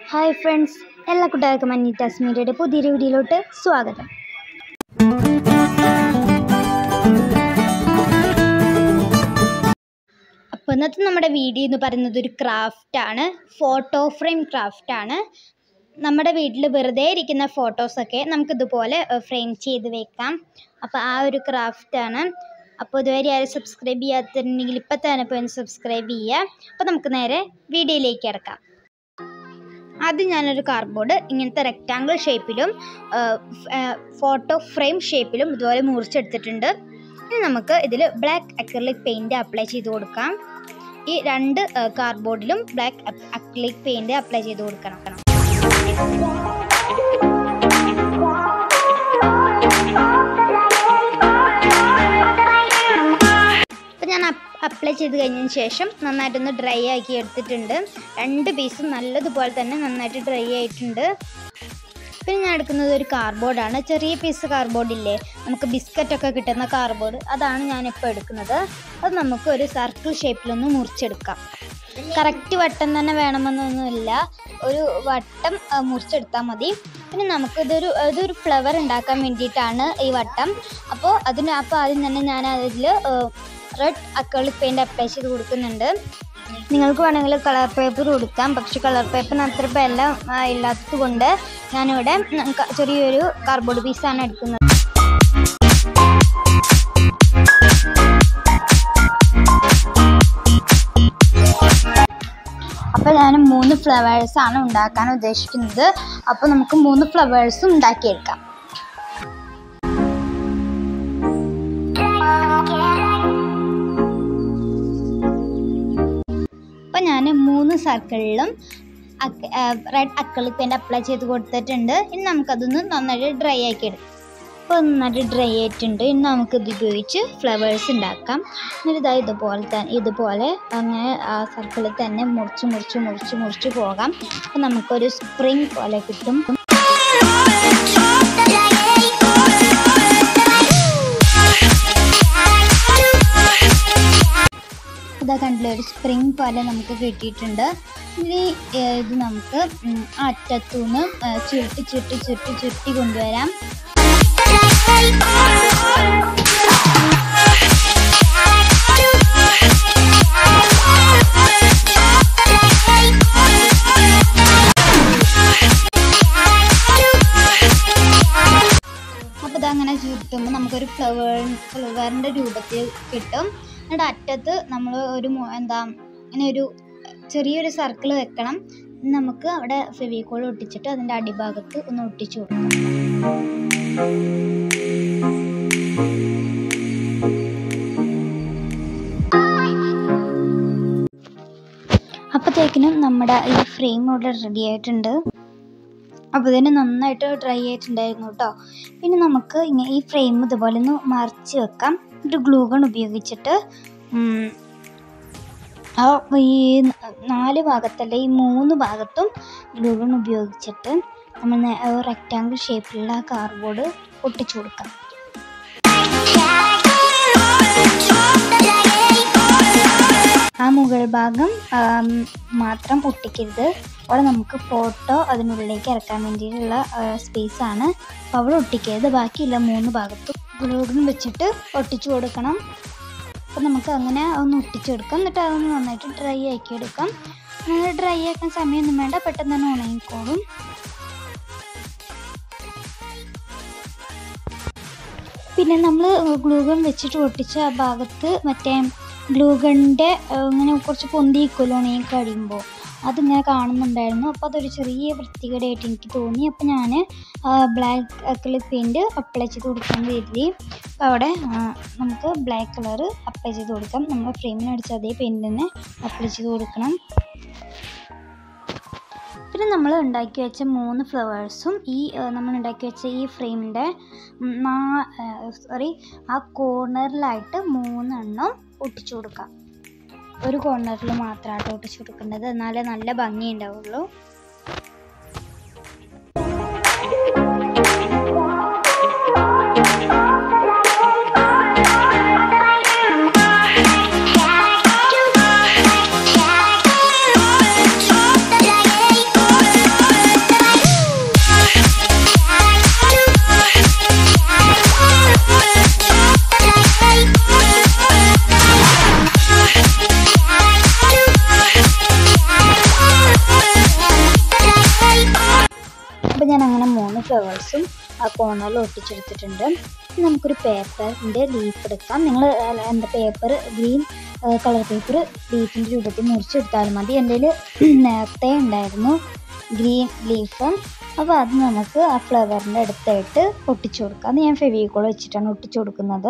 hi friends എല്ലാ കൂട്ടുകാർക്കും അന്നീറ്റാസ് മീഡിയയുടെ പുതിയൊരു വീഡിയോയിലോട്ട് സ്വാഗതം അപ്പോൾ ഇന്നത്തെ നമ്മുടെ വീഡിയോ എന്ന് പറയുന്നത് ഒരു ക്രാഫ്റ്റാണ് ഫോട്ടോ ഫ്രെയിം ക്രാഫ്റ്റാണ് നമ്മുടെ വീട്ടിൽ വെറുതെ ഇരിക്കുന്ന ഫോട്ടോസൊക്കെ നമുക്കിതുപോലെ ഫ്രെയിം ചെയ്ത് വെക്കാം അപ്പോൾ ആ ഒരു ക്രാഫ്റ്റാണ് അപ്പോൾ ഇതുവരെ ആരും സബ്സ്ക്രൈബ് ചെയ്യാത്തിട്ടുണ്ടെങ്കിൽ ഇപ്പം തന്നെ പോയി ഒന്ന് സബ്സ്ക്രൈബ് ചെയ്യുക അപ്പോൾ നമുക്ക് നേരെ വീഡിയോയിലേക്ക് കിടക്കാം ആദ്യം ഞാനൊരു കാർഡ്ബോർഡ് ഇങ്ങനത്തെ റെക്റ്റാങ്കിൾ ഷേപ്പിലും ഫോട്ടോ ഫ്രെയിം ഷേപ്പിലും ഇതുപോലെ മുറിച്ചെടുത്തിട്ടുണ്ട് ഇനി നമുക്ക് ഇതിൽ ബ്ലാക്ക് അക്രലിക് പെയിൻറ് അപ്ലൈ ചെയ്ത് കൊടുക്കാം ഈ രണ്ട് കാർഡ്ബോർഡിലും ബ്ലാക്ക് അക്രലിക് പെയിൻറ് അപ്ലൈ ചെയ്ത് കൊടുക്കണം അപ്പം ഞാൻ അപ്ലൈ ചെയ്ത് കഴിഞ്ഞതിന് ശേഷം നന്നായിട്ടൊന്ന് ഡ്രൈ ആക്കി എടുത്തിട്ടുണ്ട് രണ്ട് പീസും നല്ലതുപോലെ തന്നെ നന്നായിട്ട് ഡ്രൈ ആയിട്ടുണ്ട് പിന്നെ ഞാൻ എടുക്കുന്നത് ഒരു കാർഡ്ബോർഡാണ് ചെറിയ പീസ് കാർഡ്ബോർഡ് ഇല്ലേ നമുക്ക് ബിസ്ക്കറ്റൊക്കെ കിട്ടുന്ന കാർഡ്ബോർഡ് അതാണ് ഞാനിപ്പോൾ എടുക്കുന്നത് അത് നമുക്ക് ഒരു സർക്കിൾ ഷേപ്പിലൊന്ന് മുറിച്ചെടുക്കാം കറക്റ്റ് വട്ടം തന്നെ വേണമെന്നൊന്നുമില്ല ഒരു വട്ടം മുറിച്ചെടുത്താൽ മതി പിന്നെ നമുക്കിതൊരു ഇതൊരു ഫ്ലവർ ഉണ്ടാക്കാൻ വേണ്ടിയിട്ടാണ് ഈ വട്ടം അപ്പോൾ അതിന് അപ്പോൾ ആദ്യം തന്നെ ഞാൻ അതിൽ റെഡ് അക്രലിക് പെയിൻറ് അപ്ലൈ ചെയ്ത് കൊടുക്കുന്നുണ്ട് നിങ്ങൾക്ക് വേണമെങ്കിൽ കളർ പേപ്പർ കൊടുക്കാം പക്ഷെ കളർ പേപ്പറിന് അത്ര ബലം ഇല്ലാത്തത് കൊണ്ട് ഞാനിവിടെ ചെറിയൊരു കാർഡ്ബോർഡ് പീസാണ് എടുക്കുന്നത് അപ്പോൾ ഞാൻ മൂന്ന് ഫ്ലവേഴ്സാണ് ഉണ്ടാക്കാൻ ഉദ്ദേശിക്കുന്നത് അപ്പോൾ നമുക്ക് മൂന്ന് ഫ്ലവേഴ്സും ഉണ്ടാക്കിയെടുക്കാം അപ്പോൾ ഞാൻ മൂന്ന് സർക്കിളിലും റെഡ് അക്രലിക് പെയിൻറ് അപ്ലൈ ചെയ്ത് കൊടുത്തിട്ടുണ്ട് ഇനി നമുക്കതൊന്ന് നന്നായിട്ട് ഡ്രൈ ആക്കി എടുക്കാം അപ്പോൾ നന്നായിട്ട് ഡ്രൈ ആയിട്ടുണ്ട് ഇനി നമുക്കിത് ഉപയോഗിച്ച് ഫ്ലവേഴ്സ് ഉണ്ടാക്കാം എന്നിട്ട് ഇതാ ഇതുപോലെ തന്നെ ഇതുപോലെ അങ്ങനെ ആ സർക്കിളിൽ തന്നെ മുറിച്ച് മുറിച്ച് മുറിച്ച് മുറിച്ച് പോകാം അപ്പോൾ നമുക്കൊരു സ്പ്രിങ് പോലെ കിട്ടും ഇതാ കണ്ടില്ല ഒരു സ്പ്രിങ് പോലെ നമുക്ക് കിട്ടിയിട്ടുണ്ട് ഇനി ഇത് നമുക്ക് അറ്റത്തുനിന്ന് ചുരുട്ടി ചുരുട്ടി ചുരുട്ടി ചുരുട്ടി കൊണ്ടുവരാം അപ്പോൾ ഇതങ്ങനെ ചുരുട്ടുമ്പോൾ നമുക്കൊരു ഫ്ലവർ ഫ്ലവറിൻ്റെ രൂപത്തിൽ കിട്ടും എന്നിട്ട് അറ്റത്ത് നമ്മൾ ഒരു എന്താ ഇങ്ങനെ ഒരു ചെറിയൊരു സർക്കിൾ വെക്കണം നമുക്ക് അവിടെ ഫെവിക്കോൾ ഒട്ടിച്ചിട്ട് അതിൻ്റെ അടിഭാഗത്ത് ഒന്ന് ഒട്ടിച്ചു കൊടുക്കാം അപ്പോഴത്തേക്കിനും നമ്മുടെ ഈ ഫ്രെയിം ഇവിടെ റെഡി ആയിട്ടുണ്ട് അപ്പോൾ ഇതിന് നന്നായിട്ട് ഡ്രൈ ആയിട്ടുണ്ടായിരുന്നു കേട്ടോ പിന്നെ നമുക്ക് ഇങ്ങനെ ഈ ഫ്രെയിം ഇതുപോലെ ഒന്ന് മറിച്ച് വെക്കാം ഒരു ഗ്ലൂഗൺ ഉപയോഗിച്ചിട്ട് ആ ഈ നാല് ഭാഗത്തല്ല ഈ മൂന്ന് ഭാഗത്തും ഗ്ലൂഗൺ ഉപയോഗിച്ചിട്ട് നമ്മൾ റെക്റ്റാങ്കിൾ ഷേപ്പിലുള്ള ആ കാർഡ്ബോർഡ് ഒട്ടിച്ചു കൊടുക്കാം ആ മുകൾ ഭാഗം മാത്രം ഒട്ടിക്കരുത് അവിടെ നമുക്ക് ഫോട്ടോ അതിനുള്ളിലേക്ക് ഇറക്കാൻ വേണ്ടിയിട്ടുള്ള സ്പേസ് ആണ് അപ്പോൾ അവിടെ ഒട്ടിക്കരുത് ബാക്കിയുള്ള മൂന്ന് ഭാഗത്തും ഗ്ലൂഗൺ വെച്ചിട്ട് ഒട്ടിച്ചു കൊടുക്കണം അപ്പോൾ നമുക്ക് അങ്ങനെ ഒന്ന് ഒട്ടിച്ചെടുക്കാം എന്നിട്ട് അതൊന്ന് നന്നായിട്ട് ഡ്രൈ ആക്കി എടുക്കാം അങ്ങനെ ഡ്രൈ ആക്കാൻ സമയമൊന്നും വേണ്ട പെട്ടെന്ന് തന്നെ ഉണങ്ങിക്കോളും പിന്നെ നമ്മൾ ഗ്ലൂഗൺ വെച്ചിട്ട് ഒട്ടിച്ച ആ ഭാഗത്ത് മറ്റേ ഗ്ലൂഗണിൻ്റെ ഇങ്ങനെ കുറച്ച് പൊന്തിക്കുമല്ലോ ഉണങ്ങി കഴിയുമ്പോൾ അതിങ്ങനെ കാണുന്നുണ്ടായിരുന്നു അപ്പോൾ അതൊരു ചെറിയ വൃത്തികേടായിട്ട് എനിക്ക് തോന്നി അപ്പോൾ ഞാൻ ബ്ലാക്ക് അക്രിലിക് പെയിൻറ്റ് അപ്ലൈ ചെയ്ത് കൊടുക്കാൻ കരുതി അപ്പോൾ അവിടെ നമുക്ക് ബ്ലാക്ക് കളർ അപ്ലൈ ചെയ്ത് കൊടുക്കാം നമ്മൾ ഫ്രെയിമിന് അടിച്ച അതേ പെയിൻറ്റ് തന്നെ അപ്ലൈ ചെയ്ത് കൊടുക്കണം പിന്നെ നമ്മൾ ഉണ്ടാക്കി വെച്ച മൂന്ന് ഫ്ലവേഴ്സും ഈ നമ്മൾ ഉണ്ടാക്കി വെച്ച ഈ ഫ്രെയിമിൻ്റെ സോറി ആ കോർണറിലായിട്ട് മൂന്നെണ്ണം ഒട്ടിച്ചു കൊടുക്കാം ഒരു കോർണറിൽ മാത്രമായിട്ട് ഒട്ടിച്ചു കൊടുക്കേണ്ടത് എന്നാലേ നല്ല ഭംഗി ഉണ്ടാവുള്ളൂ അപ്പോൾ ഞാൻ അങ്ങനെ മൂന്ന് ഫ്ലവേഴ്സും ആ കോർണറിൽ ഒട്ടിച്ചെടുത്തിട്ടുണ്ട് ഇനി നമുക്കൊരു പേപ്പറിൻ്റെ ലീഫ് എടുക്കാം നിങ്ങൾ എന്താ പേപ്പർ ഗ്രീൻ കളർ പേപ്പർ ലീഫിൻ്റെ രൂപത്തിൽ മുറിച്ചെടുത്താലും മതി എൻ്റെ കയ്യിൽ നേരത്തെ ഉണ്ടായിരുന്നു ഗ്രീൻ ലീഫ് അപ്പോൾ അത് നമുക്ക് ആ ഫ്ലവറിൻ്റെ അടുത്തായിട്ട് ഒട്ടിച്ചു കൊടുക്കാം അത് ഞാൻ ഫെവിക്കോൾ വെച്ചിട്ടാണ് ഒട്ടിച്ചു കൊടുക്കുന്നത്